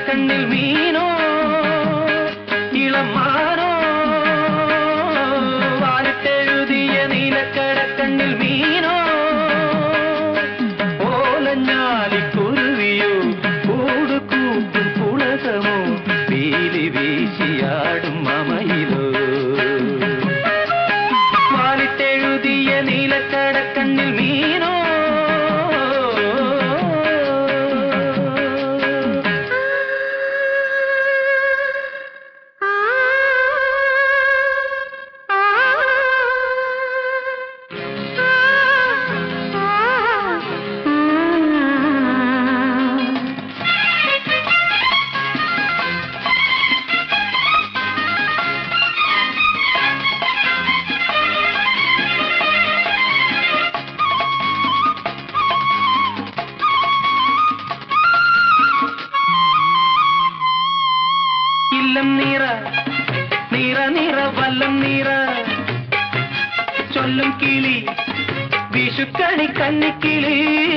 നീലക്കടക്കണ്ണിൽ മീനോ ഇളമാനോ വാലിട്ടെഴുതിയ നീലക്കടക്കണ്ണിൽ മീനോ ഓലഞ്ഞാലിക്കുരുവിയോ കൂടുകൂട്ടും പുളകമോ പീലി വീശിയാടും മമയിലോ വാലിട്ടെഴുതിയ നീലക്കടക്കണ്ണിൽ മീനോ ഇല്ലം നീറ നീറ നീറ വല്ലം നീറ ചൊല്ലും കിളി വിഷുക്കണി കന്നിക്കിളി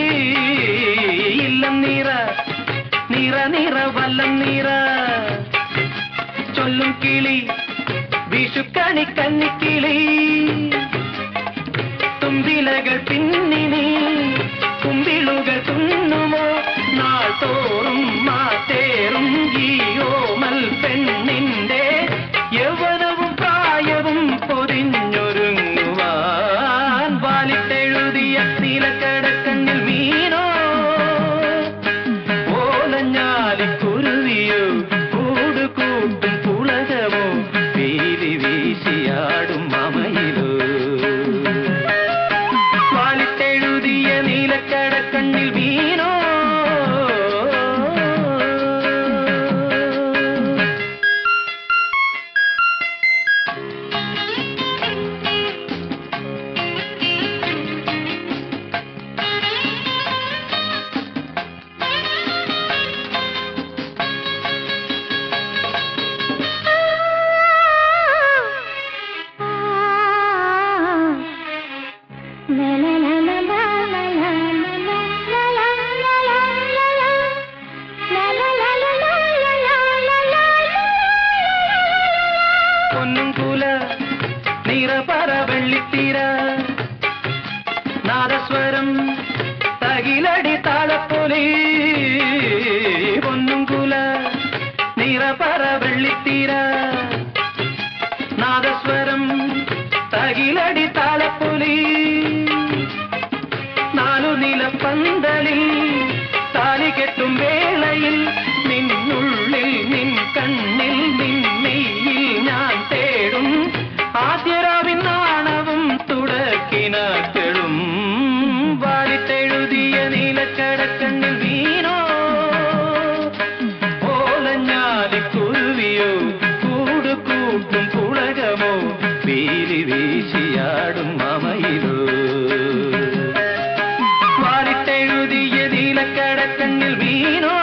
ഇല്ലം നീറ നീറ നീറ വല്ലം നീറ ചൊല്ലും കിളി വിഷുക്കണി കന്നിക്കിളി തുമ്പിലകൾ പിന്നിനി കുമ്പിളുകൾ തുന്നുമോ നാൾ തോറും മാറ്റേറും ഈ ഓമൽ പെണ്ണിന്റെ യൗവനവും പ്രായവും പൊതിഞ്ഞൊരുങ്ങുവാൻ വാലിട്ടെഴുതിയ നീലക്കടക്കണ്ണിൽ മീനോ ഓലഞ്ഞാലിക്കുരുവിയോ കൂടുകൂട്ടും പുളകമോ പീലി വീശിയാടും മമയിലോ വാലിട്ടെഴുതിയ നീലക്കടക്കണ്ണിൽ വീണോ പൊന്നും കൂല നിറപറ വെള്ളിത്തീര നാദസ്വരം തകിലടി താളപ്പൊലി പൊന്നും കൂല നിറപറ വെള്ളിത്തീര നാദസ്വരം തകിലടി താളപ്പൊലി നാലു നിലപ്പന്തലിൽ താലി കെട്ടും വേളയിൽ നിന്നുള്ളിൽ നിൻ കണ്ണിൽ നിന്നെയിൽ ഞാൻ തേടും ആദ്യരാവിൻ നാണവും തുടക്കിനാക്കളും വാലിട്ടെഴുതിയ നീലക്കടക്കണ്ണിൽ വീണോ ഓലഞ്ഞാലിക്കുരുവിയോ കൂടുകൂട്ടും പുളകമോ പീലി വീശിയാടും മമയിലോ വാലിട്ടെഴുതിയ നീലക്കടക്കണ്ണിൽ വീണോ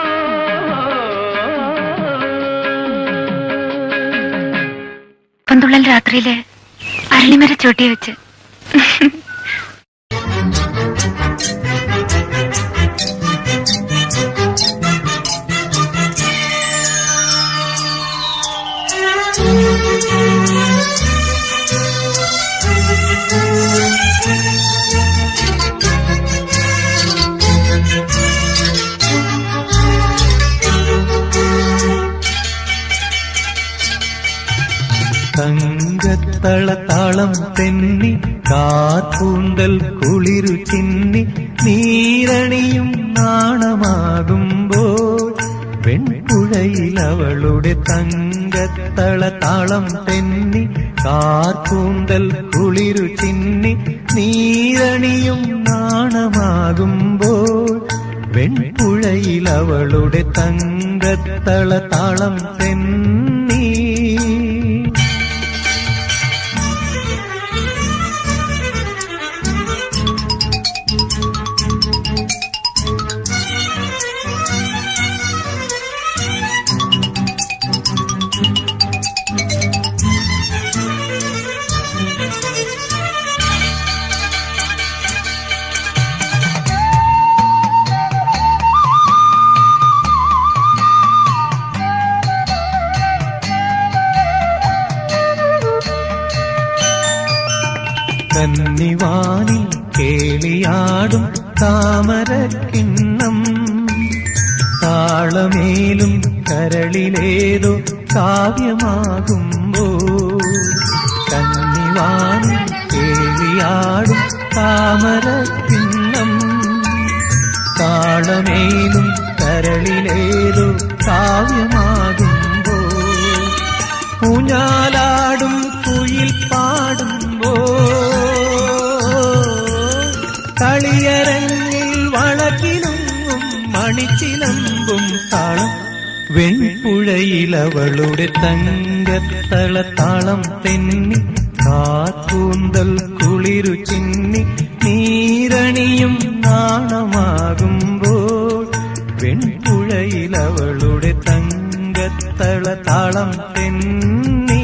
പന്തുള്ളൽ രാത്രിയില് അരളിമര ചോട്ടി വെച്ച് തങ്കത്തളത്താളം തെന്നി കാർപ്പൂന്തൽ കുളിരു ചിന്നി നീരണിയും നാണമാകുമ്പോൾ വെൺപുഴയിൽ അവളുടെ തങ്കത്തളത്താളം തെന്നി കാർപ്പൂന്തൽ കുളിരു ചിന്നി നീരണിയും നാണമാകുമ്പോൾ വെൺപുഴയിൽ അവളുടെ തങ്കത്തളത്താളം തെന്നി കന്നിവാനിൽ കേളിയാടും താമരക്കിണ്ണം താളമേലും കരളിലേതോ കാവ്യമാകുമ്പോ കന്നിവാനിൽ കേളിയാടും താമരക്കിണ്ണം താളമേലും കരളിലേതോ കാവ്യമാകുമ്പോ ഊഞ്ഞാലാടും കുയിൽ പാടുമ്പോ കളിയരങ്ങിൽ വളക്കിലുങ്ങും മണിച്ചിലമ്പും താളം വെൺപുഴയിലവളുടെ തങ്കത്തള താളം തെന്നി കാക്കൂന്തൽ കുളിരു ചിന്നി നീരണിയും നാണമാകുമ്പോൾ വെൺപുഴയിലവളുടെ തങ്കത്തള താളം തെന്നി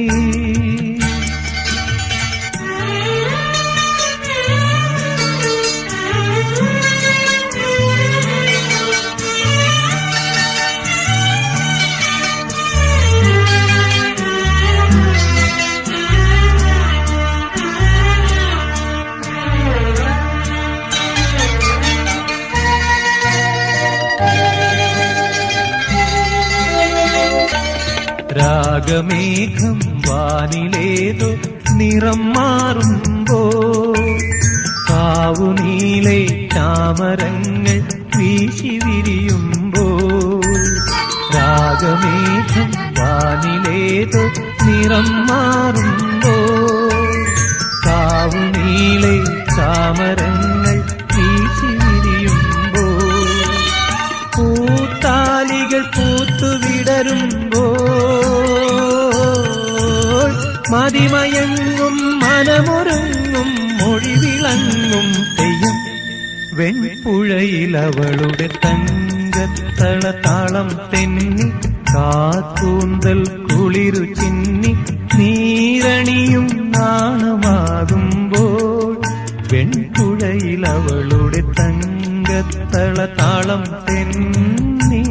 രാഗമേഘം വാനിലേതോ നിറം മാറുമ്പോ കാവുനീലെ ചാമരങ്ങൾ വീശി വിരിയുമ്പോ രാഗമേഘം വാനിലേതോ നിറം മാറുമ്പോ കാവുനീലെ ചാമരങ്ങൾ വീശി വിരിയുമ്പോ പൂത്താലികൾ പൂത്തുവിടരുമ്പോൾ മതിമയങ്ങും മനമൊരുങ്ങും മൊഴിവിളങ്ങും തെയ്യം വെൺപുഴയിലവളുടെ തങ്കത്തള താളം തെന്നി കാക്കൂന്തൽ കുളിരു ചിന്നി നീരണിയും നാണമാകുമ്പോൾ വെൺപുഴയിലവളുടെ തങ്കത്തള താളം തെന്നി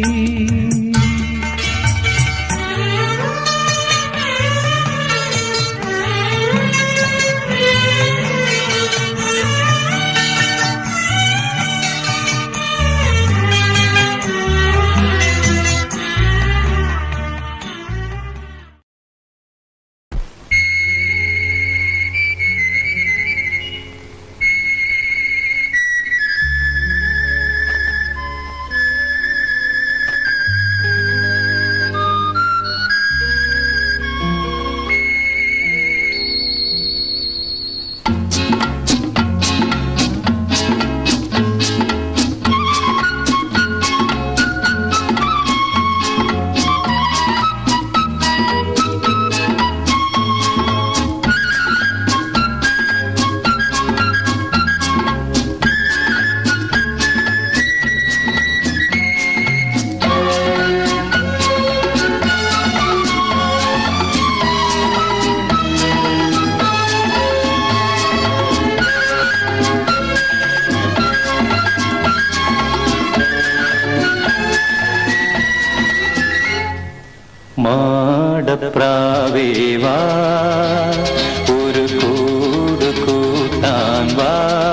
മാടപ്രാവേവാ ഒരു കൂട് കൂട്ടാൻ വാ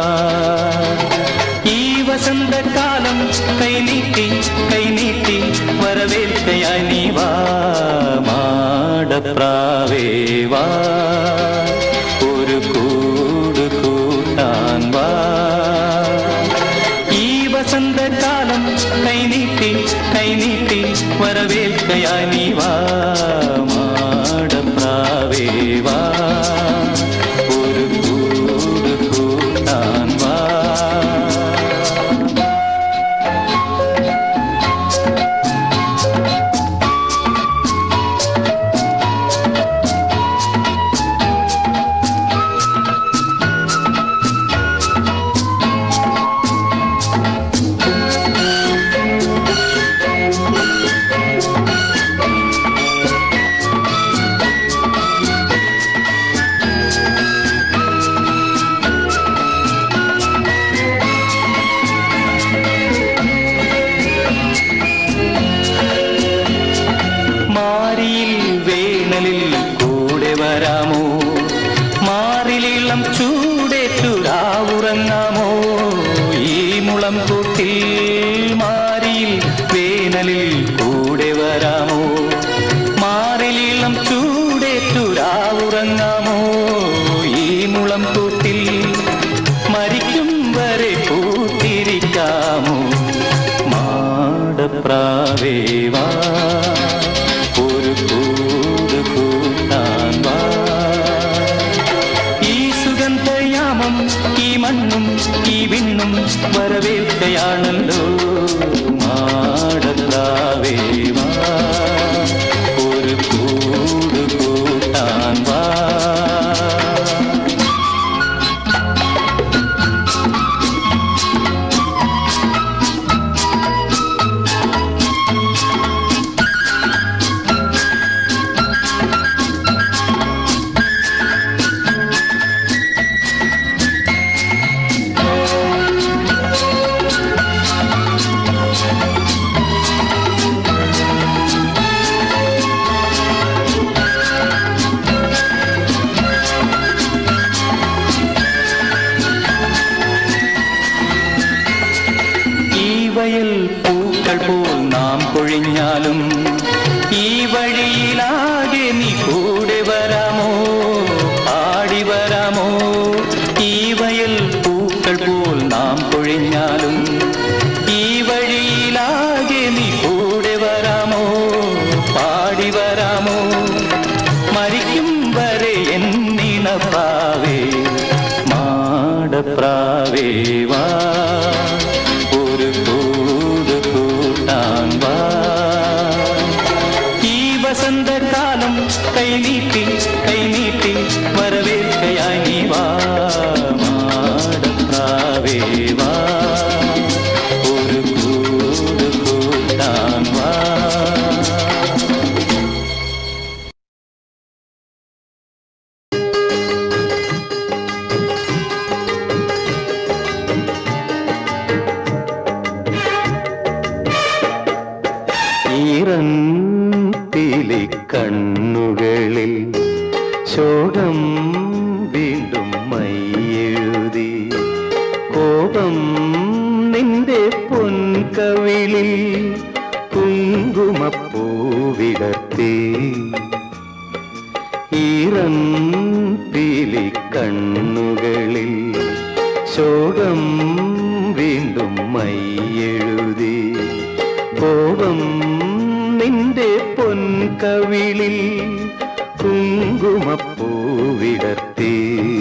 ഈ വസന്തകാലം കൈനീട്ടി കൈനീട്ടി വരവേൽക്കയായി നീ വാ മാടപ്രാവേവാ ഒരു കൂട് കൂട്ടാൻ വാ ഈ വസന്തകാലം കൈനീട്ടി കൈനീട്ടി വരവേൽക്കയായി നീ വാ മാടപ്രാവേ വാ ഒരു കൂട് കൂട്ടാൻ വാ മാറിയിൽ വേനലിൽ കൂടെ വരാമോ മാറിലിളം രാവുറങ്ങാമോ ഈ മുളം കൂട്ടിൽ മാരിയിൽ വേനലിൽ കൂടെ വരാമോ മാറിലീളം ചൂടേറ്റു രാവുറങ്ങാമോ ഈ മുളം കൂട്ടിൽ മരിക്കും വരെ കൂട്ടിരിക്കാമോ മാടപ്രാവേവാ ഒരു കൂട് കൂട്ടാൻ വാ ഈ സുഗന്ധയാമം ഈ മണ്ണും ഈ വിണ്ണും വരവേൽക്കയാണല്ലോ മാടത്താവേവാ ഒരു കൂട് കൂട്ടാൻ വാ ഈ വയൽ പൂക്കൾ പോൽ നാം പൊഴിഞ്ഞാലും ഈ വഴിയിലാകെ നീ കൂടെ വരാമോ ആടി വരാമോ ഈ വയൽ പൂക്കൾ പോൽ നാം പൊഴിഞ്ഞാലും ഈ വഴിയിലാകെ നീ കൂടെ വരാമോ പാടി വരാമോ മരിക്കും വരെ എന്നിണപ്പാവേ മാടപ്രാവേ വാ ഒരു കൂട് കൂട്ടാൻ വാ ഈ വസന്തകാലം കൈനീട്ടി കൈനീട്ടി വരവേൽക്കയായി നീ വാ മാടപ്രാവേ വാ ഒരു കൂട് കൂട്ടാൻ വാ ഈറന്തിലി കണ്ണുകളിൽ ശോകം വീണ്ടും മയ്യെഴുതി കോപം നിന്റെ പൊൻകവിളിൽ കുങ്കുമപ്പൂവിടർത്തി ഈറന്തിലി കണ്ണുകളിൽ ശോകം വീണ്ടും മയ്യെഴുതി കോപം നിന്റെ പൊൻകവിളിൽ കുങ്കുമപ്പൂവിടർത്തി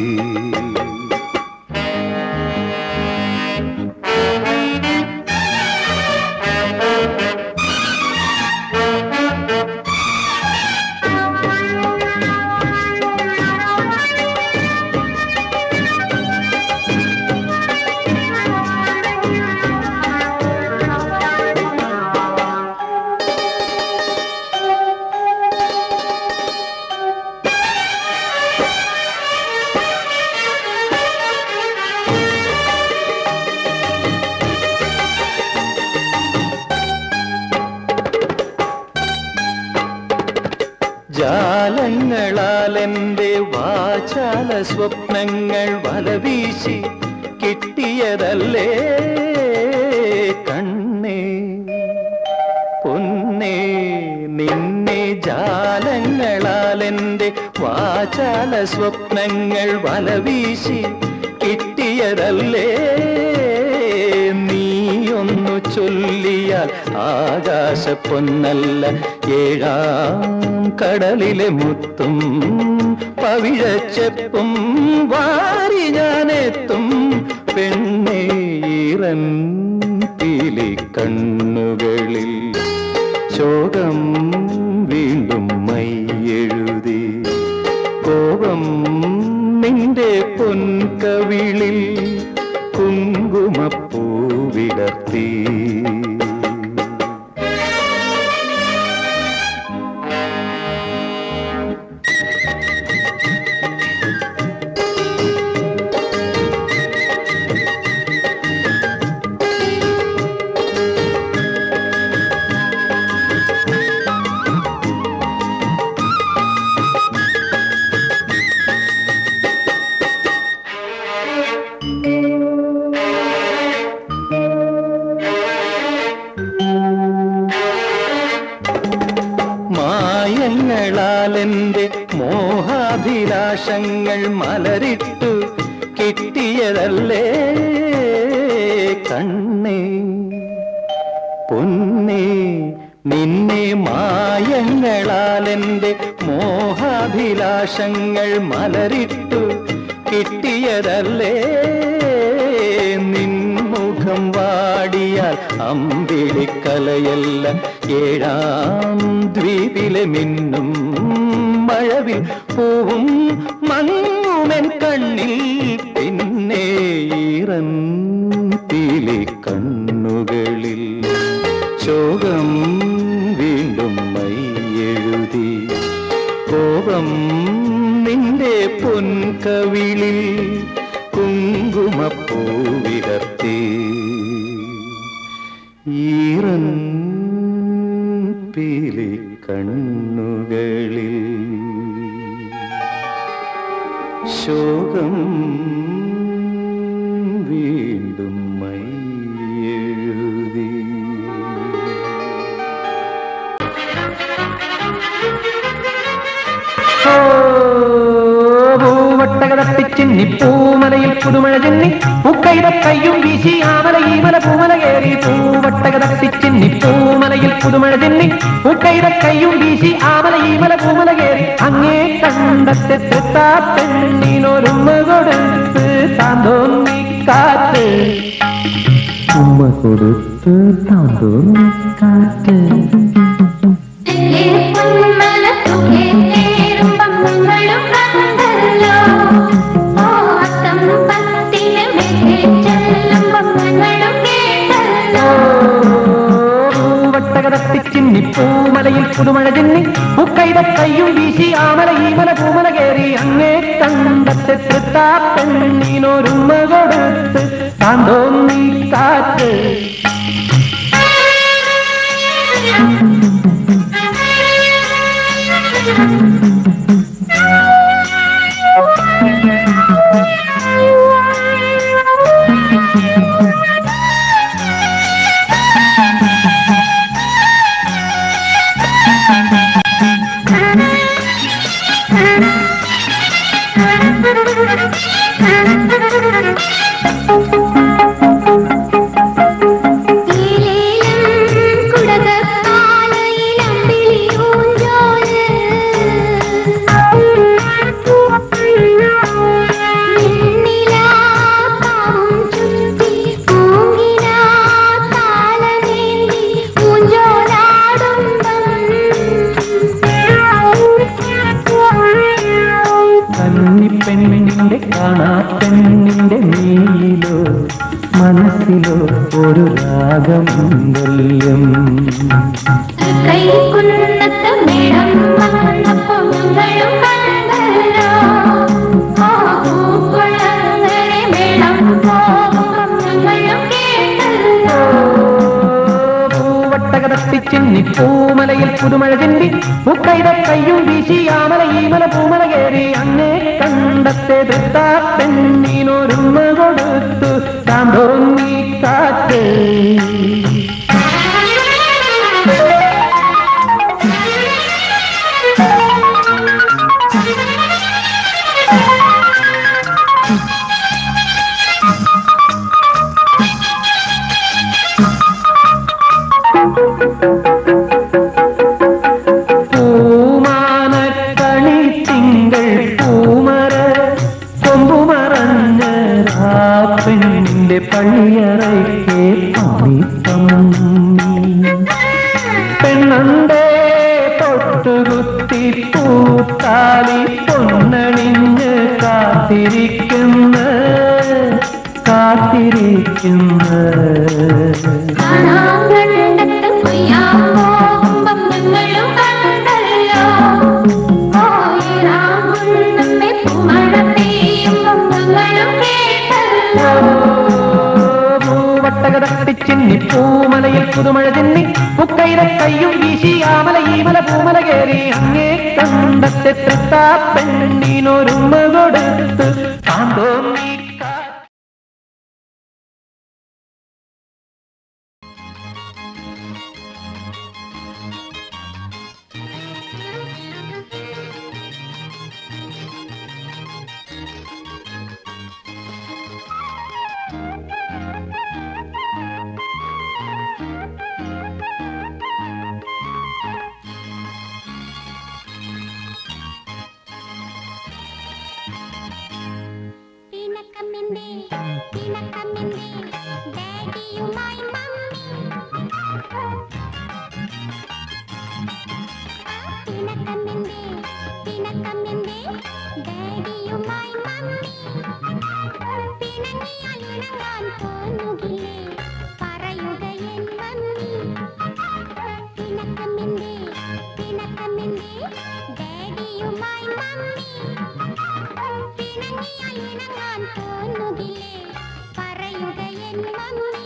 ജാലങ്ങളാൽ എൻ്റെ വാചാല സ്വപ്നങ്ങൾ വലവീശി കിട്ടിയതല്ലേ കണ്ണേ പൊന്നേ നിന്നെ ജാലങ്ങളാൽ എൻ്റെ വാചാല സ്വപ്നങ്ങൾ വലവീശി കിട്ടിയതല്ലേ നീയൊന്നു ചൊല്ലിയാൽ ആകാശ പൊന്നല്ല ഏഴാം കടലിലെ മുത്തും പവിഴച്ചെപ്പും വാരി ഞാനെത്തും പെണ്ണേ ഈറൻ പീലി കണ്ണുകളിൽ ശോകം വീണ്ടും മൈയെഴുതി കോപം നിന്റെ പൊൻകവിളിൽ കുങ്കുമപ്പൂവിടർത്തി മോഹാഭിലാഷങ്ങൾ മലരിട്ടു കിട്ടിയതല്ലേ കണ്ണേ പൊന്നേ നിന്നെ മായങ്ങളാൽ എൻ്റെ മോഹാഭിലാഷങ്ങൾ മലരിട്ടു കിട്ടിയതല്ലേ നിൻമുഖം വാടിയാൽ അമ്പിളിക്കലയല്ല ഏഴാം ദ്വീപിലെ മിന്നും മഴവിൽ പൂവും മങ്ങുമെൻ കണ്ണിൽ പിന്നെ ഈറൻ പീലി കണ്ണുകളിൽ ശോകം വീണ്ടും മൈയെഴുതി കോപം നിന്റെ പൊൻകവിളിൽ കുങ്കുമപ്പൂവിടർത്തി ഈറൻ പീലി കണ്ണുകളിൽ ശോകം വീണ്ടും മൈയെഴുതി പൂവട്ടകതട്ടിച്ചിന്നി പൂമലയിൽ പുതുമഴ ചെന്നി മുക്കൈത കയ്യും വീശി ആമല ഈമല പൂമല കയറി പൂവട്ടകതട്ടിച്ചിന്നി പൂമലയിൽ പുതുമഴ ചെന്നി മുക്കൈത കയ്യും വീശി ആമല ഈമല പൂമല കയറി അങ്ങേ കണ്ടത്തെ തൃത്താ പെണ്ണിനൊരുമ കൊടുത്ത് താന്തോന്നി കാത്ത് ഉമ്മ കൊടുത്ത് താന്തോന്നി കാറ്റ് പൂവട്ടകതട്ടിച്ചിന്നി പൂമലയിൽ പുതുമഴ ചെന്നി മുക്കൈത കയ്യും വീശി ആമല ഈമല പൂമല കയറി അങ്ങേ കണ്ടത്തെ തൃത്താ പെണ്ണിനൊരുമ കൊടുത്ത് താന്തോന്നി കാറ്റ് കന്നിപ്പെണ്ണിന്റെ കാണാ പെണ്ണിന്റെ നീയിലോ മനസ്സിലോ ഒരു രാഗം വല്യം കൈകുന്നത്ത മേളം വന്നപ്പോ ഞങ്ങളും കണ്ടല്ലോ ആ പൂക്കുളങ്ങരെ മേളം പോകുമ്പം ഞങ്ങളും കേട്ടല്ലോ പൂവട്ടകതട്ടിച്ചിന്നി പൂമലയിൽ പുതുമഴ ചിന്തി മുക്കൈത കയ്യും വീശി ആമല ഈമല പൂമല കയറി അങ്ങേ കണ്ടത്തെ തൃത്താ പെണ്ണിനൊരുമ കൊടുത്തു താന്തോന്നി കാറ്റ് പൂമാനക്കണി തിങ്കൾ പൂമര കൊമ്പുമറഞ്ഞ ആ പെണ്ണിന്റെ പള്ളിയറയ്ക്ക് പണിത്തം പെണ്ണന്റെ തൊട്ടുകുത്തി പൂത്താലി പൊന്നണിഞ്ഞ് കാത്തിരിക്കുന്ന കാത്തിരിക്കുന്ന കാണാൻ കണ്ടത്ത് കൊയ്യാൻ പോകുമ്പം ഞങ്ങളും കണ്ടല്ലോ ആയിരം നമ്മെ പൂമഴ പെയ്യുമ്പം ഞങ്ങളും കേട്ടല്ലോ പൂവട്ടകതട്ടിച്ചിന്നി പൂമലയിൽ പുതുമഴ ചിന്നി മുക്കൈത കയ്യും വീശി ആമല ഈമല പൂമല കയറി അങ്ങേ കണ്ടത്തെ തൃത്താ പെണ്ണിനൊരുമ കൊടുത്ത് താന്തോന്നി കാ പിണക്കമെന്തേ ഡാഡിയുമായി മമ്മി പിണക്കമെന്തേ പിണക്കമെന്തേ ഡാഡിയുമായി മമ്മി പിണങ്ങിയാൽ ഇണങ്ങാൻ തോന്നുകില്ലേ പറയുക എൻ മമ്മി പിണക്കമെന്തേ പിണക്കമെന്തേ ഡാഡിയുമായി മമ്മി പിണങ്ങിയാൽ ഇണങ്ങാൻ തോന്നുകില്ലേ പറയുക എൻ മമ്മി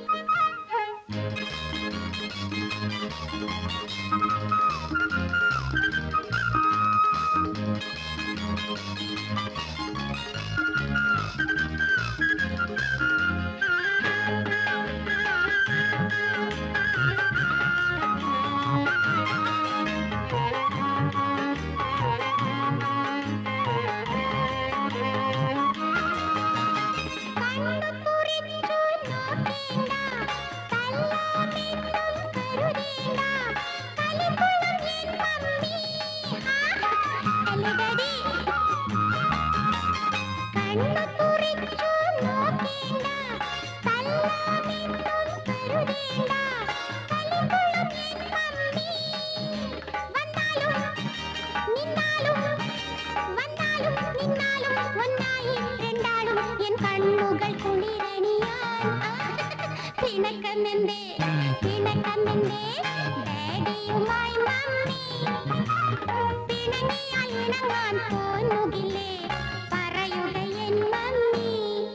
കണ്ണു കുറിച്ചു നോക്കേണ്ട തല്ലാമെന്നും കരുതേണ്ട കലിപ്പുളം എൻ മമ്മി അല്ലേ ഡാഡി കണ്ണു കുറിച്ചു നോക്കേണ്ട തല്ലാമെന്നും കരുതേണ്ട കലിപ്പുളം എൻ മമ്മി വന്നാലും നിന്നാലും വന്നാലും നിന്നാലും ഒന്നായി രണ്ടാളും എൻ കണ്ണുകൾ കുളിരണിയാൻ പിണക്കമെന്തേ പിണക്കമെന്തേ ഡാഡിയുമായി മമ്മി പിണങ്ങിയാൽ ഇണങ്ങാൻ തോന്നുകില്ലേ പറയുക എൻ മമ്മി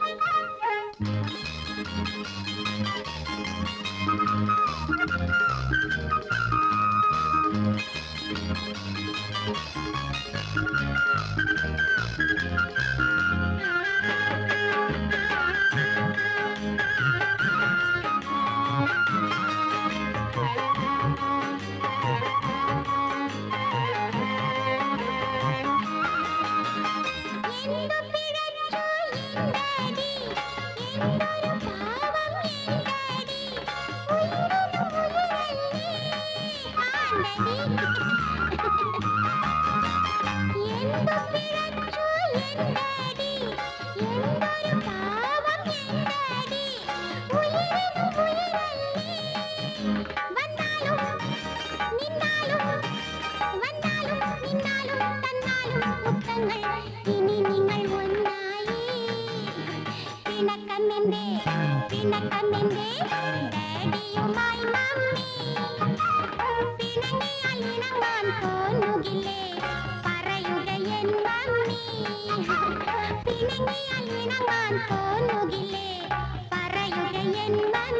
എന്തു പിഴച്ചു എന്തടി എന്തൊരു പാവം എന്തടി ഉയരുന്നു ഉയരല്ലേ ആണ്ടടി എന്തു പിഴച്ചു എന്തടി എന്തൊരു പാവം എന്തടി ഉയരുന്നു ഉയരല്ലേ വന്നാലും നിന്നാലും വന്നാലും നിന്നാലും തന്നാലും മുത്തങ്ങൾ ഇനി നിങ്ങൾ ഒന്നായി പിണക്കമെന്തേ പിണക്കമെന്തേ ഡാഡിയുമായി മമ്മി പിണങ്ങിയാൽ ഇണങ്ങാൻ തോന്നുകില്ലേ പറയുക എൻ മമ്മി പിണങ്ങിയാൽ ഇണങ്ങാൻ തോന്നുകില്ലേ പറയുക എൻ മമ്മി